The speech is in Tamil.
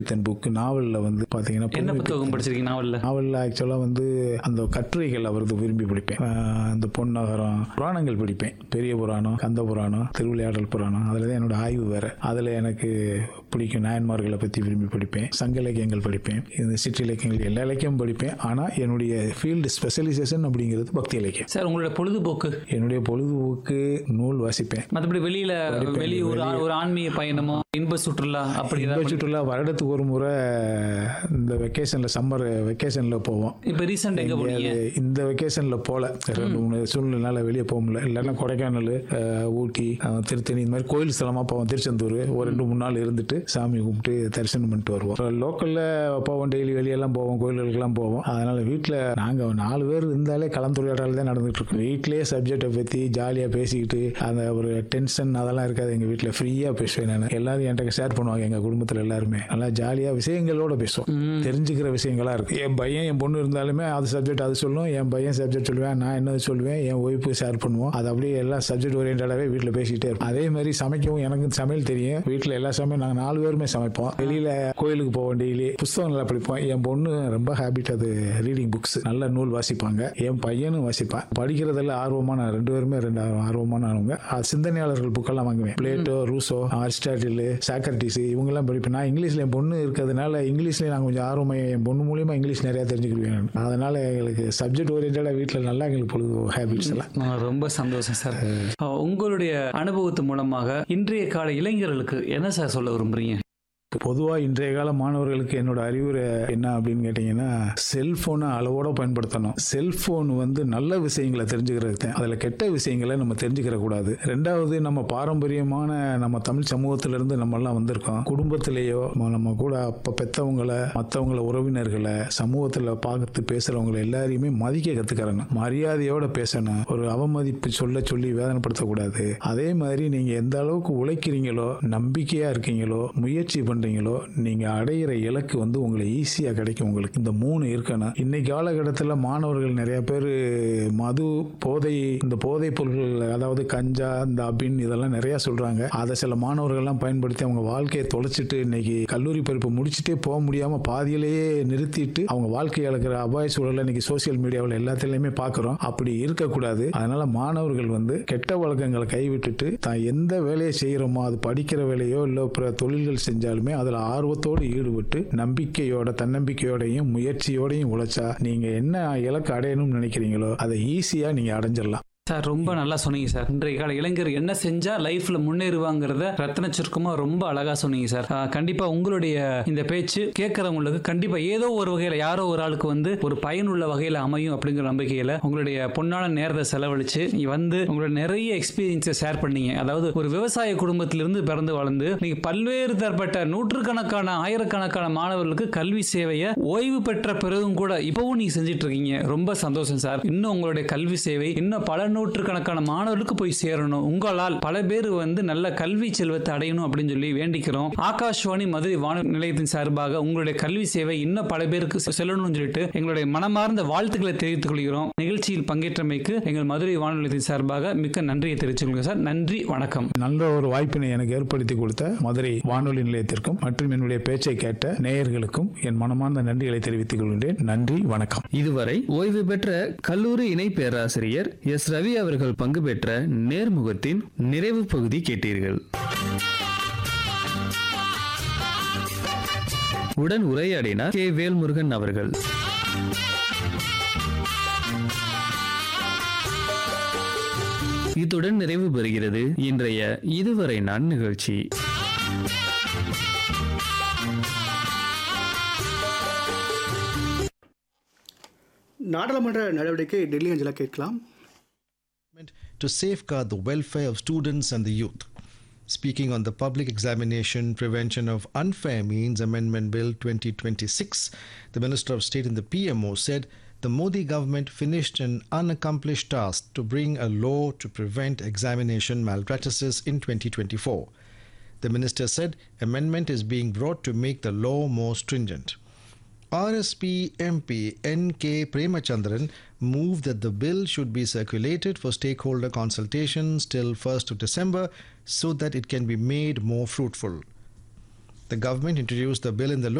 தென் புக்கு நாவலில் வந்து பார்த்தீங்கன்னா என்ன புதுமை புத்தகம் படிச்சிருக்கீங்க நாவல்ல நாவலில் ஆக்சுவலாக வந்து அந்த கட்டுரைகள் அவரது விரும்பி படிப்பேன் ஆஹ் அந்த பொன்னகரம் புராணங்கள் படிப்பேன் பெரிய புராணம் கந்த புராணம் திருவிளையாடல் புராணம் அதில் தான் என்னோட ஆய்வு வேறு அதில் எனக்கு பிடிக்கும் நாயன்மார்களை பற்றி விரும்பி படிப்பேன் சங்க இலக்கியங்கள் படிப்பேன் இந்த சிற்றிலக்கியங்கள் எல்லா இலக்கியமும் படிப்பேன் ஆனால் என்னுடைய ஃபீல்டு ஸ்பெஷலைசேஷன் அப்படிங்கிறது பக்தி இலக்கியம் சார் உங்களோட பொழுதுபோக்கு என்னுடைய பொழுதுபோக்கு நூல் வாசிப்பேன் மற்றபடி வெளியில வெளியூர் ஒரு ஆன்மீக பயணமோ இன்ப சுற்றுலா அப்படி இன்ப ஏதாவது சுற்றுலா வருடத்துக்கு ஒரு முறை இந்த வெக்கேஷனில் சம்மர் வெக்கேஷனில் போவோம் இப்ப ரீசெண்ட் எங்க போனீங்க எங்கேயாவது இந்த வெக்கேஷன்ல போல ரெண்டு மூணு சூழ்நிலைனால வெளியே போக முடியல இல்லைன்னா கொடைக்கானல் அஹ், ஊட்டி அஹ், திருத்தணி இந்த மாதிரி கோயில் ஸ்தலமா போவோம் திருச்செந்தூர் ஒரு ரெண்டு மூணு நாள் இருந்துட்டு சாமி கும்பிட்டு தரிசனம் பண்ணிட்டு வருவோம் லோக்கல்ல போவோம் டெய்லி வெளியெல்லாம் போவோம் கோயில்களுக்கெல்லாம் போவோம் அதனால வீட்டில் நாங்க நாலு பேர் இருந்தாலே கலந்துரையாடல் தான் நடந்துட்டு இருக்கோம் வீட்லயே சப்ஜெக்டை பத்தி ஜாலியா பேசிக்கிட்டு அந்த ஒரு டென்ஷன் அதெல்லாம் இருக்காது எங்க வீட்டில் ஃப்ரீயா பேசுவேன் நான் எல்லாரும் என்கிட்ட ஷேர் பண்ணுவாங்க எங்க குடும்பத்துல எல்லாருமே நல்லா ஜாலியா விஷயங்களோட பேசுவோம் தெரிஞ்சுக்கிற விஷயங்களா இருக்கு என் பையன் என் பொண்ணு இருந்தாலுமே அது சப்ஜெக்ட் அது சொல்லும் என் பையன் சப்ஜெக்ட் சொல்லுவேன் நான் என்னது சொல்லுவேன் என் ஒய்ஃபு ஷேர் பண்ணுவோம் அது அப்படியே எல்லாம் சப்ஜெக்ட் ஓரியன்டாகவே வீட்டில் பேசிக்கிட்டே இருப்போம் அதே மாதிரி சமைக்கவும் எனக்கு சமையல் தெரியும் வீட்டில் எல்லா சமையல் நாங்கள் நாலு பேருமே சமைப்போம் வெளியில கோயிலுக்கு போவோம் டெய்லி புஸ்தகம் நல்லா படிப்போம் என் பொண்ணு ரொம்ப ஹேபிட் அது ரீடிங் புக்ஸ் நல்ல நூல் வாசிப்பாங்க என் பையனும் வாசிப்பான் படிக்கிறதுல ஆர்வமான ரெண்டு பேருமே ரெண்டு ஆர்வம் ஆர்வமானவங்க அது சிந்தனையாளர்கள் புக்கெல்லாம் வாங்குவேன் பிளேட்டோ ரூசோ அரிஸ்டாட்டில் சாக்ரட்டிஸ் இவங்கெல்லாம் படிப்பேன் நான் இங்கிலீஷ்ல என் பொண்ணு இருக்கிறதுனால இங்கிலீஷ்ல நான் கொஞ்சம் ஆர்வமா என் பொண்ணு மூலியமா இங்கிலீஷ் நிறைய தெரிஞ்சுக்கிடுவேன் நான். அதனால எங்களுக்கு சப்ஜெக்ட் ஓரியன்டாக வீட்டில் நல்லா எங்களுக்கு பொழுது ஹேபிட்ஸ் எல்லாம் ஆ, ரொம்ப சந்தோஷம் சார் ஆ, உங்களுடைய அனுபவத்து மூலமாக இன்றைய கால இளைஞர்களுக்கு என்ன சார் சொல்ல விரும்புறீங்க பொதுவாக இன்றைய கால மாணவர்களுக்கு என்னோட அறிவுரை என்ன அப்படின்னு கேட்டிங்கன்னா செல்ஃபோனை அளவோட பயன்படுத்தணும் செல்ஃபோன் வந்து நல்ல விஷயங்களை தெரிஞ்சுக்கிறது தான் அதில் கெட்ட விஷயங்களை நம்ம தெரிஞ்சுக்கிற கூடாது ரெண்டாவது நம்ம பாரம்பரியமான நம்ம தமிழ் சமூகத்திலிருந்து நம்ம எல்லாம் வந்திருக்கோம் குடும்பத்திலேயோ ம- நம்ம கூட அப்போ பெற்றவங்களை மற்றவங்கள உறவினர்களை சமூகத்தில் பார்த்து பேசுகிறவங்களை எல்லாரையுமே மதிக்க கற்றுக்கிறணும் மரியாதையோட பேசணும் ஒரு அவமதிப்பு சொல்ல சொல்லி வேதனைப்படுத்தக்கூடாது அதே மாதிரி நீங்கள் எந்த அளவுக்கு உழைக்கிறீங்களோ நம்பிக்கையாக இருக்கீங்களோ முயற்சி பண்ணுறீங்களோ நீங்கள் அடையிற இலக்கு வந்து உங்களுக்கு ஈஸியாக கிடைக்கும் உங்களுக்கு இந்த மூணு இருக்கணும் இன்னைக்கு காலகட்டத்தில் மாணவர்கள் நிறைய பேர் மது போதை இந்த போதைப் பொருட்கள் அதாவது கஞ்சா இந்த அபின் இதெல்லாம் நிறைய சொல்கிறாங்க அதை சில மாணவர்கள்லாம் பயன்படுத்தி அவங்க வாழ்க்கையை தொலைச்சிட்டு இன்னைக்கு கல்லூரி படிப்பு முடிச்சுட்டே போக முடியாமல் பாதியிலேயே நிறுத்திட்டு அவங்க வாழ்க்கை இழக்கிற அபாய சூழலை இன்னைக்கு சோசியல் மீடியாவில் எல்லாத்துலேயுமே பார்க்குறோம் அப்படி இருக்கக்கூடாது அதனால மாணவர்கள் வந்து கெட்ட வழக்கங்களை கைவிட்டுட்டு தான் எந்த வேலையை செய்கிறோமோ அது படிக்கிற வேலையோ இல்லை பிற தொழில்கள் செஞ்சாலுமே அதில் ஆர்வத்தோடு ஈடுபட்டு நம்பிக்கையோட தன்னம்பிக்கையோடையும் முயற்சியோடையும் உழைச்சா நீங்கள் என்ன இலக்கு அடையணும்னு நினைக்கிறீங்களோ அதை ஈஸியாக நீங்கள் அடைஞ்சிடலாம் சார் ரொம்ப நல்லா சொன்னீங்க சார் இன்றைய கால இளைஞர் என்ன செஞ்சா லைஃப்ல முன்னேறுவாங்கிறத ரத்தன சுருக்கமா ரொம்ப அழகா சொன்னீங்க சார் ஆ, கண்டிப்பா உங்களுடைய இந்த பேச்சு கேட்கறவங்களுக்கு கண்டிப்பா ஏதோ ஒரு வகையில யாரோ ஒரு ஆளுக்கு வந்து ஒரு பயனுள்ள வகையில அமையும் அப்படிங்கிற நம்பிக்கையில உங்களுடைய பொன்னான நேரத்தை செலவழிச்சு நீ வந்து உங்களோட நிறைய எக்ஸ்பீரியன்ஸை ஷேர் பண்ணீங்க அதாவது ஒரு விவசாய குடும்பத்திலிருந்து பிறந்து வளர்ந்து நீங்க பல்வேறு தரப்பட்ட நூற்றுக்கணக்கான ஆயிரக்கணக்கான மாணவர்களுக்கு கல்வி சேவையை ஓய்வு பெற்ற பிறகும் கூட இப்பவும் நீங்க செஞ்சுட்டு இருக்கீங்க ரொம்ப சந்தோஷம் சார் இன்னும் உங்களுடைய கல்வி சேவை இன்னும் பல நூற்றுக்கணக்கான மாணவர்களுக்கு போய் சேரணும் உங்களால் பல பேர் வந்து நல்ல கல்வி செல்வத்தை அடையணும் அப்படின்னு சொல்லி வேண்டிக்கிறோம் ஆகாஷ்வாணி மதுரை வானொலி நிலையத்தின் சார்பாக உங்களுடைய கல்வி சேவை இன்னும் பல பேருக்கு செ- செல்லணும்னு சொல்லிட்டு எங்களுடைய மனமார்ந்த வாழ்த்துக்களை தெரிவித்துக் கொள்கிறோம் நிகழ்ச்சியில் பங்கேற்றமைக்கு எங்கள் மதுரை வானொலி நிலையத்தின் சார்பாக மிக்க நன்றியை தெரிவித்துக் கொள்கிறேன் சார் நன்றி வணக்கம் நல்ல ஒரு வாய்ப்பினை எனக்கு ஏற்படுத்தி கொடுத்த மதுரை வானொலி நிலையத்திற்கும் மற்றும் என்னுடைய பேச்சை கேட்ட நேயர்களுக்கும் என் மனமார்ந்த நன்றிகளை தெரிவித்துக் கொள்கின்றேன் நன்றி வணக்கம் இதுவரை ஓய்வு பெற்ற கல்லூரி இணை பேராசிரியர் எஸ் ரவி அவர்கள் பங்கு பெற்ற நேர்முகத்தின் நிறைவு பகுதி கேட்டீர்கள் உடன் உரையாடினார் கே வேல்முருகன் அவர்கள் இத்துடன் நிறைவு பெறுகிறது இன்றைய இதுவரை நான் நிகழ்ச்சி நாடாளுமன்ற நடவடிக்கை டெல்லி அஞ்சலா கேட்கலாம் to safeguard the welfare of students and the youth. Speaking on the Public Examination Prevention of Unfair Means Amendment Bill 2026, the Minister of State in the PMO said the Modi government finished an unaccomplished task to bring a law to prevent examination malpractices in 2024. The minister said amendment is being brought to make the law more stringent. RSP MP N.K. Premachandran moved that the bill should be circulated for stakeholder consultations till 1st of December so that it can be made more fruitful. The government introduced the bill in the